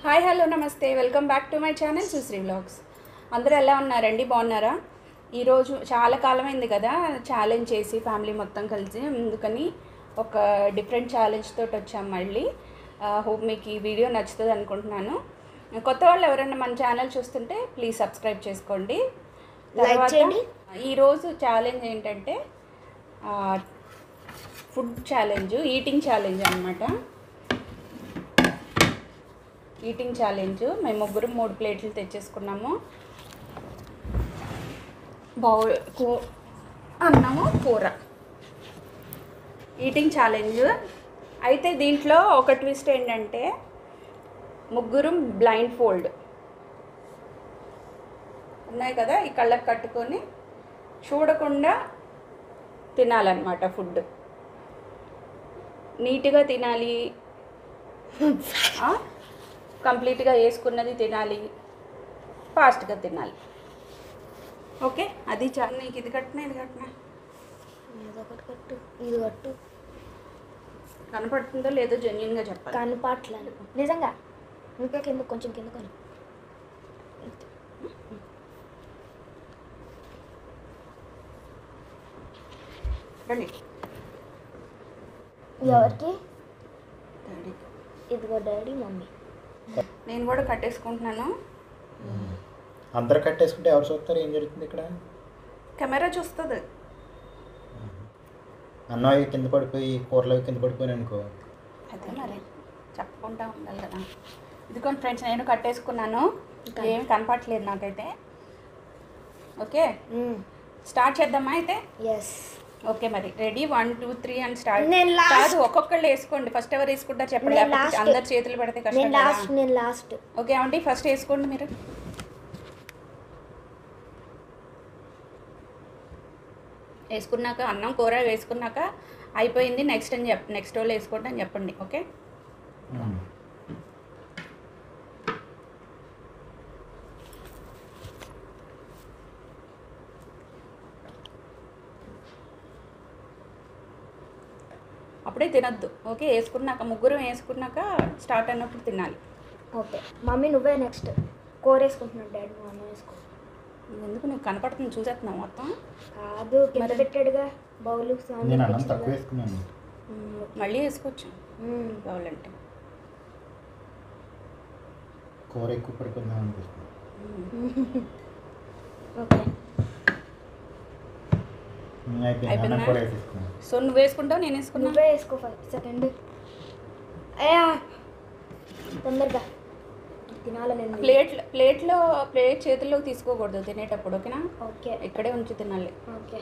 Hi hello నమస్తే welcome back to my channel Sushri vlogs అందరూ ఎలా ఉన్నారండి బాగున్నారా ఈరోజు చాలా కాలం అయింది కదా ఛాలెంజ్ చేసి ఫ్యామిలీ మొత్తం కలిసి అందుకని ఒక డిఫరెంట్ ఛాలెంజ్ తోటి వచ్చాం మళ్ళీ హోప్ మీకు ఈ వీడియో నచ్చుతుంది అనుకుంటున్నాను కొత్త వాళ్ళు ఎవరైనా మన ఛానల్ చూస్తుంటే ప్లీజ్ సబ్స్క్రైబ్ చేసుకోండి Like తర్వాత చేయండి. ఈరోజు ఛాలెంజ్ ఏంటంటే ఫుడ్ ఛాలెంజ్ ఈటింగ్ ఛాలెంజ్ అనమాట ఈటింగ్ ఛాలెంజ్ మేము ముగ్గురు మూడు ప్లేట్లు తెచ్చేసుకున్నాము బౌల్ కూ అన్నము కూర ఈటింగ్ ఛాలెంజ్ అయితే దీంట్లో ఒక ట్విస్ట్ ఏంటంటే ముగ్గురు బ్లైండ్ ఫోల్డ్ ఉన్నాయి కదా ఈ కళ్ళకు కట్టుకొని చూడకుండా తినాలన్నమాట ఫుడ్ నీట్గా తినాలి ఆ? కంప్లీట్గా వేసుకున్నది తినాలి ఫాస్ట్గా తినాలి ఓకే అది చా నీకు ఇది కట్టినా ఇది కట్టినా ఇది ఒకటి కట్టు ఇది కట్టు కనపడుతుందో లేదో జెన్యున్గా చెప్పాలి కనపాట్లేదు నిజంగా ఇంకా కింద కొంచెం కింద కొని రండి ఎవరికి డాడీకి. ఇదిగో డాడీ మమ్మీ నేను కూడా కట్టేసుకుంటున్నాను అందరు కట్టేసుకుంటే ఎవరు చూస్తారు ఏం జరుగుతుంది ఇక్కడ కెమెరా చూస్తుంది అన్నం అవి కింద పడిపోయి కూరలు అవి కింద పడిపోయి అనుకో అదే మరి చెప్పుకుంటా ఉండాలి కదా ఇదిగోండి ఫ్రెండ్స్ నేను కట్టేసుకున్నాను ఏమి కనపట్లేదు నాకైతే ఓకే స్టార్ట్ చేద్దామా అయితే ఎస్ ఓకే మరి రెడీ వన్ టూ త్రీ అని స్టార్ట్ నేను last. కాదు ఒక్కొక్కళ్ళు వేసుకోండి ఫస్ట్ ఎవరు వేసుకుంటారు చెప్పండి నేను లేకపోతే last. అందరు చేతులు పెడితే నేను కష్టం లాస్ట్ కదా నేను లాస్ట్ ఓకే ఏమండి ఫస్ట్ వేసుకోండి మీరు వేసుకున్నాక అన్నం కూర వేసుకున్నాక అయిపోయింది నెక్స్ట్ అని చెప్ నెక్స్ట్ వాళ్ళు వేసుకోండి అని చెప్పండి ఓకే అప్పుడే తినద్దు ఓకే వేసుకున్నాక ముగ్గురు వేసుకున్నాక స్టార్ట్ అన్నప్పుడు తినాలి ఓకే మమ్మీ నువ్వే నెక్స్ట్ కూర వేసుకుంటున్నాడు డాడీ నువ్వు అన్నం వేసుకో ఎందుకు నువ్వు కనపడుతుంది చూసేస్తున్నావు మొత్తం కాదు కింద మరి- పెట్టాడుగా బౌల్ సౌండ్ నేను అన్నం వినిపించింది తక్కువ కదా. వేసుకున్నాను మ్మ్. మళ్ళీ వేసుకోవచ్చు మ్మ్. కావాలంటే కూర ఎక్కువ పడిపోయిందా అనిపిస్తుంది ఓకే ఉమ్, అయిపోయింది అయిపోయిందా? అన్నం కూడా వేసేసుకున్నాను సో నువ్వు వేసుకుంటావు నేను వేసుకున్నా నువ్వే వేసుకో ఫస్ట్ సెకండ్ అయ్యా తొందరగా తినాలి నేను ప్లేట్ ప్లేట్లో ప్లేట్ చేతుల్లోకి తీసుకోకూడదు తినేటప్పుడు ఓకేనా ఓకే ఇక్కడే ఉంచి తినాలి ఓకే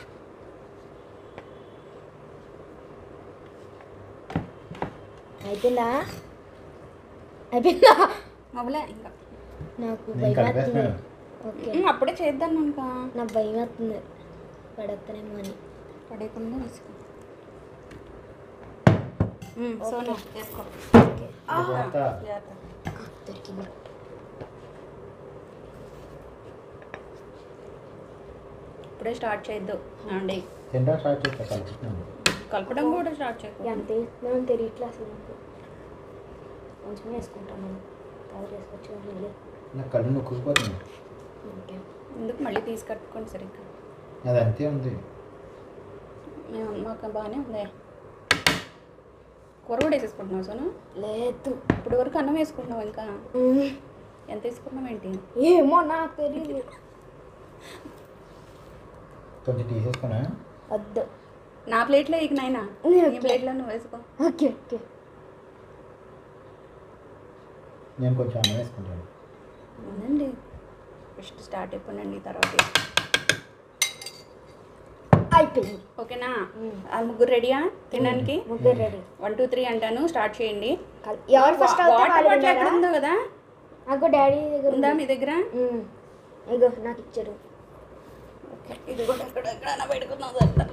అయిపోయిందా అయిపోయిందా మొబలే ఇంకా నాకు నేను భయం వేస్తుంది కలిపేస్తున్నాను ఓకే మ్మ్, అప్పుడే చేద్దాం ఇంకా నా భయం వేస్తుంది పడతానేమో అని పడేయకుండా వేసుకో మ్మ్, సో నువ్వు వేసుకో ఓకే తర్వాత జాగ్రత్త. దొరికింది ఇప్పుడే స్టార్ట్ చేయొద్దు అండి తినడం స్టార్ట్ చేస్తా కలుపుతున్నాను కలపడం కూడా స్టార్ట్ చేయకు ఎంత వేస్తున్నాను తెలియట్లే అసలు నాకు కొంచెం వేసుకుంటాను నేను కవర్ వేసుకోవచ్చు కానీ మళ్ళీ నాకు కళ్ళు నొక్కుపోతుంది ఓకే ఎందుకు మళ్ళీ తీసి కట్టుకోండి సరిగ్గా అది అంతే ఉంది మేము మాకు బాగానే ఉంది కూర కూడా వేసేసుకుంటున్నావు సోను లేదు ఇప్పుడు వరకు అన్నం వేసుకుంటున్నావు ఇంకా మ్మ్. ఎంత వేసుకున్నావు ఏంటి ఏమో నాకు తెలియదు కొంచెం తీసేసుకున్నా వద్దు నా ప్లేట్లో ఇక నాయనా ఓకే. ఈ ప్లేట్లో నువ్వు వేసుకో ఓకే ఓకే నేను కొంచెం అన్నం వేసుకుంటాను ఉందండి ఫస్ట్ స్టార్ట్ అయిపోయినండి తర్వాత వేసుకో. అయిపోయింది ఓకేనా మ్మ్. ఆ ముగ్గురు రెడీయా తినడానికి ముగ్గురు రెడీ వన్ టూ త్రీ అంటాను స్టార్ట్ చేయండి ఎవరు ఫస్ట్ వాటర్ అవుతారు వాళ్ళు బాటిల్ ఎక్కడ విన్నారా? ఉందో కదా నాకు డాడీ దగ్గర ఉందా ఉంది. మీ దగ్గర మ్మ్. ఇగో నాకు ఇచ్చారు ఓకే ఇది కూడా ఎక్కడ ఎక్కడైనా పెట్టుకుందాం సార్.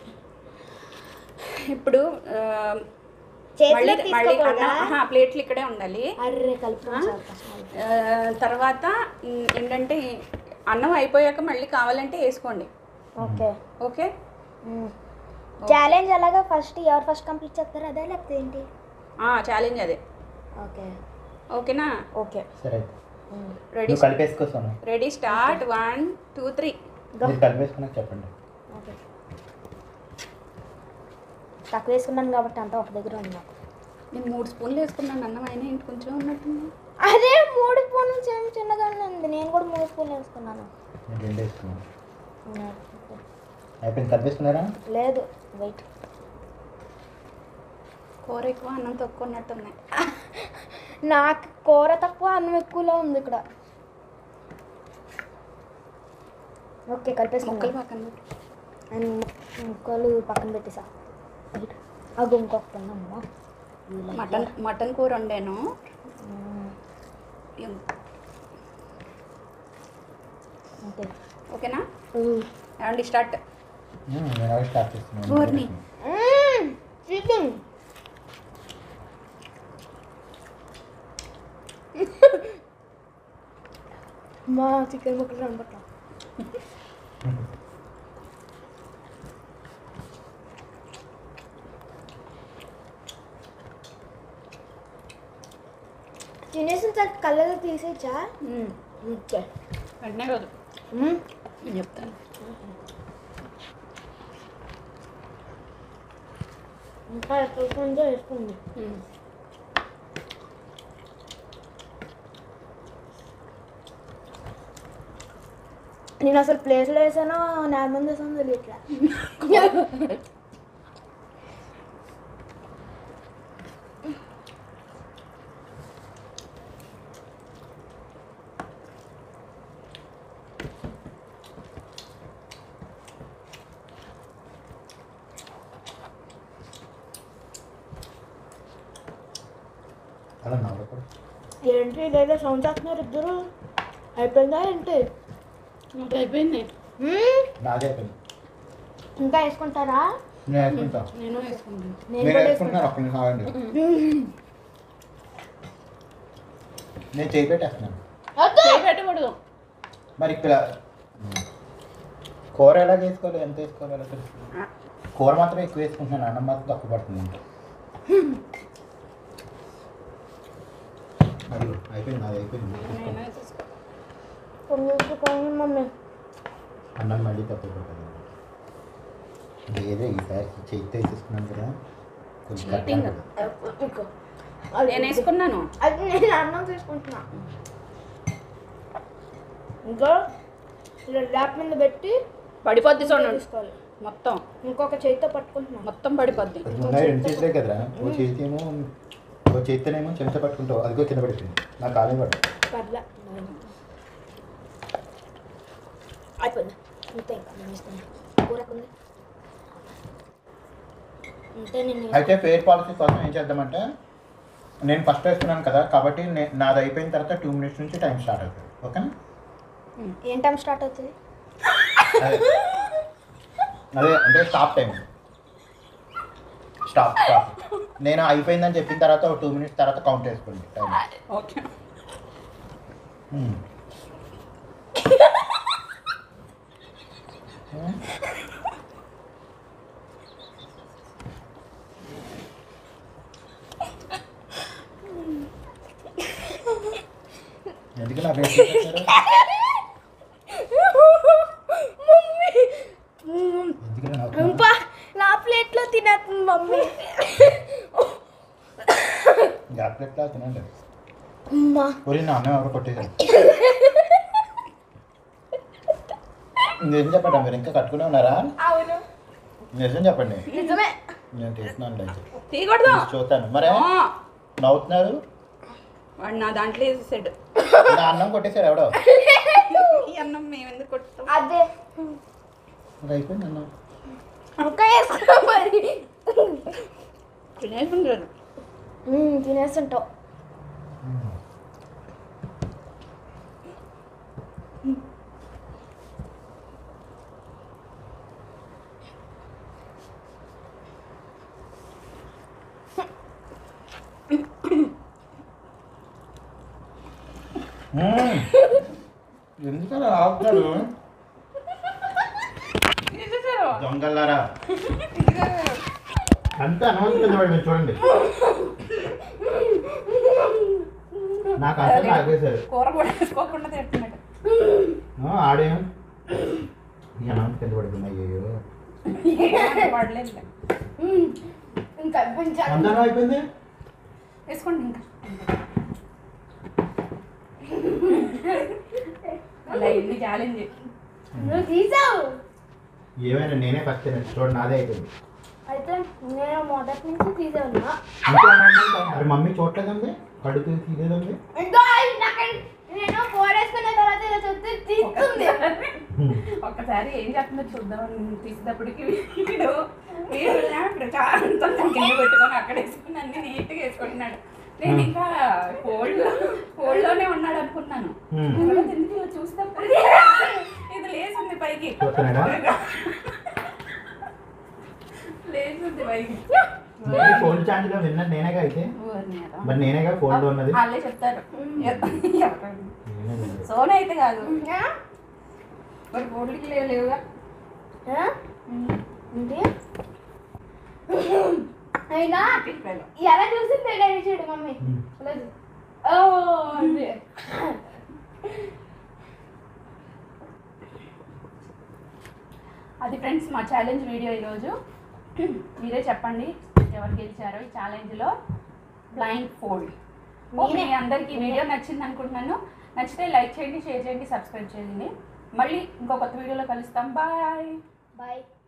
ఇప్పుడు ఆ, మళ్ళీ చేతిలో మళ్ళీ తీసుకోకూడదా అన్నం- ఆహా, ప్లేట్లు ఇక్కడే ఉండాలి అర్రే కలుపుతాం సార్ కష్టం ఆ, తర్వాత ఉమ్, ఏంటంటే ఈ అన్నం అయిపోయాక మళ్ళీ కావాలంటే వేసుకోండి ఓకే ఓకే ఛాలెంజ్ అలాగా ఫస్ట్ ఎవరు ఫస్ట్ కంప్లీట్ చేస్తారు అదే లేకపోతే ఏంటి ఛాలెంజ్ అదే ఓకే ఓకేనా ఓకే సరే అయితే రెడీ నువ్వు కలిపేసుకోసాను ready start one two three మీరు కలిపేసుకున్నాక చెప్పండి ఓకే తక్కువ వేసుకున్నాను కాబట్టి అంతా ఒక దగ్గర ఉంది నాకు నేను మూడు స్పూన్లు వేసుకున్నాను అన్నం అయినా ఇంటి కొంచెం ఉన్నట్టుంది అదే మూడు స్పూన్లు సేమ్ చిన్నగానే ఉంది నేను కూడా మూడు స్పూన్లు వేసుకున్నాను నేను రెండు వేసుకున్నాను ఉమ్, అయిపోయింది కలిపేసుకున్నారా లేదు వెయిట్ కూర ఎక్కువ అన్నం తక్కువ ఉన్నట్టున్నాయి నాకు కూర తక్కువ అన్నం ఎక్కువలో ఉంది ఇక్కడ ఓకే ముక్కలు కలిపేసుకున్నాను పక్కన పెట్టు. అండ్ ముక్కలు పక్కన పెట్టేసా అగు ఇంకొకటి ఉందమ్మా మటన్ మటన్ కూర వండాను ఉమ్, ఓకే ఓకేనా ఉమ్. ఏమండి స్టార్ట్ మ్మ్, నేను అలాగే స్టార్ట్ చేస్తున్నాను ఊరిని. మ్మ్. చికెన్ మా చికెన్ ముక్కలు కనపట్ల తినేసిన తర్వాత కళ్ళలో తీసేచ్చా ఓకే వెంటనే కాదు నేను చెప్తాను ఇంకా ఎక్కడ వేసుకుంది మ్మ్. నేను అసలు ప్లేస్లో వేసానో నేల మంది వేసానో తెలియట్లే అలా నవ్వకూడదు ఏంటి ఇదేదో సౌండ్ చేస్తున్నారు ఇద్దరు అయిపోయిందా ఏంటి నాకు అయిపోయింది మ్మ్. నాదే అయిపోయింది ఇంకా వేసుకుంటారా నేను వేసుకుంటా నేను వేసుకుంటాను నేను నేను కూడా వేసుకుంటున్నాను ఒక్క నిమిషం ఆగండి నేను చేయి పెట్టేస్తున్నాను చేయి పెట్టకూడదు మరి ఇక్కడ కూర ఎలా వేసుకోవాలి ఎంత వేసుకోవాలి ఎలా తెలుస్తుంది ఆ, కూర మాత్రం ఎక్కువ వేసుకుంటున్నాను అన్నం మాత్రం తక్కువ పడుతుంది అది అయిపోయింది అది అయిపోయింది నేను వేసేసుకో. కొన్ని వేసుకోండి మమ్మీ అన్నం మళ్ళీ తక్కువ పడుతుంది ఏదో ఈసారి చేతితో వేసేసుకున్నాను కదా కొంచెం Cheating. కరెక్ట్గా ఇంకో. నేను వేసుకున్నాను అది నేను అన్నం తీసుకుంటున్నా ఇంకా ఇలా ల్యాప్ మీద పెట్టి పడిపోద్ది చూడండి తీసుకోవాలి మొత్తం ఇంకొక చేతితో పట్టుకుంటున్నా మొత్తం పడిపోద్ది అది ఉన్నాయి రెండు చేతులే కదరా ఓ చేతి ఏమో ఓ చేతితోనేమో చెంచా పట్టుకుంటావు అదిగో కింద పడిపోయింది నాకు కాలే పడదు పర్లే అయిపోయింది అంతే ఇంకా నేను ఇస్తున్నా కూరకుంది అంతే నేను అయితే ఫెయిర్ పాలసీ కోసం ఏం చేద్దామంటే నేను ఫస్ట్ వేసుకున్నాను కదా కాబట్టి నే- నాది అయిపోయిన తర్వాత టూ మినిట్స్ నుంచి టైం స్టార్ట్ అవుతుంది ఓకేనా ఏం టైం స్టార్ట్ అవుతుంది అదే అదే అంటే స్టాప్ టైం స్టాప్ స్టాప్ నేను అయిపోయిందని చెప్పిన తర్వాత ఒక టూ మినిట్స్ తర్వాత కౌంట్ వేసుకోండి టైం ఓకే మ్మ్. ఎందుకు నా ఫేస్ చూపించారు? ఎందుకు నా నవ్వుతున్నావు? అబ్బా, నా ప్లేట్లో తినేస్తుంది మమ్మీ జాగ్రత్తగా తినండి అమ్మా ఒరి నా అన్నం ఎవరు కొట్టేశారు నిజం చెప్పండి మీరు ఇంకా కట్టుకునే ఉన్నారా అవును నిజం చెప్పండి నిజమే నేను తీస్తున్నాను అయితే తీయకూడదు చూస్తాను మరే ఆ, నవ్వుతున్నారు వాడు నా దాంట్లో వేసేసాడు నా అన్నం కొట్టేశారు ఎవడో ఈ అన్నం మేము ఎందుకు కొట్టుతాం అదే మరి అయిపోయింది అన్నం ఇంకా వేసుకో మరి తినేసుకుంటారు మ్మ్, తినేస్తుంటావు మ్మ్. ఎందుకు అలా ఆపుతారు తీసేసారు దొంగలారా అంత అనవసరం కింద పడింది చూడండి నాకు అసలు లాగేశారు కూర కూడా వేసుకోకుండా తింటున్నాడు ఆ, ఆడేం ఎలా కింద పడుతుంది అయ్యో పడలేదు ఇంకా కొంచెం అందరం అయిపోయింది వేసుకోండి ఇంకా అలా ఎన్ని ఛాలెంజ్ నువ్వు తీసావు ఏమైనా నేనే ఫస్ట్ తినచ్చు చూడండి నాదే అయిపోయింది అయితే నేను మొదటి నుంచి తీసాను ఇంకేమన్నా మరి మమ్మీ చూడలేదండి కడుపు తీసేదండి ఇంకా నాకు నేను ఫోర్ వేసుకున్న తర్వాత ఇలా చూస్తే తీస్తుంది ఒక్కసారి ఏం చేస్తుందో చూద్దాం తీసేటప్పటికి వీడు వీడు ప్రశాంతంగా కింద పెట్టుకొని అక్కడ వేసుకుని అన్ని నీట్గా వేసుకుంటున్నాడు నేను ఇంకా కోల్డ్ కోల్డ్లోనే ఉన్నాడు అనుకున్నాను Hmm. తర్వాత ఎందుకు ఇలా చూస్తే ఇది లేచింది పైకి చూస్తున్నాడా? లేచింది పైకి ఫోన్ ఛార్జ్లో విన్నది నేనేగా అయితే ఊరిని ఏదో. మరి నేనేగా ఫోన్లో ఉన్నది వాళ్ళే చెప్తారు ఎవరు? నేనే విన్నది. సోనా అయితే కాదు మరి కోల్డ్కి లేవు లేవుగా ఏంటి అయినా తిప్పాను. ఎలా చూసింది డాడీ చూడు మమ్మీ ఉమ్. లేదు ఓ అంది అది ఫ్రెండ్స్ మా ఛాలెంజ్ వీడియో ఈరోజు మీరే చెప్పండి ఎవరు గెలిచారో ఈ ఛాలెంజ్లో బ్లైండ్ ఫోల్డ్ మీ అందరికీ వీడియో నచ్చింది అనుకుంటున్నాను నచ్చితే లైక్ చేయండి షేర్ చేయండి సబ్స్క్రైబ్ చేయండి మళ్ళీ ఇంకో కొత్త వీడియోలో కలుస్తాం బాయ్ బాయ్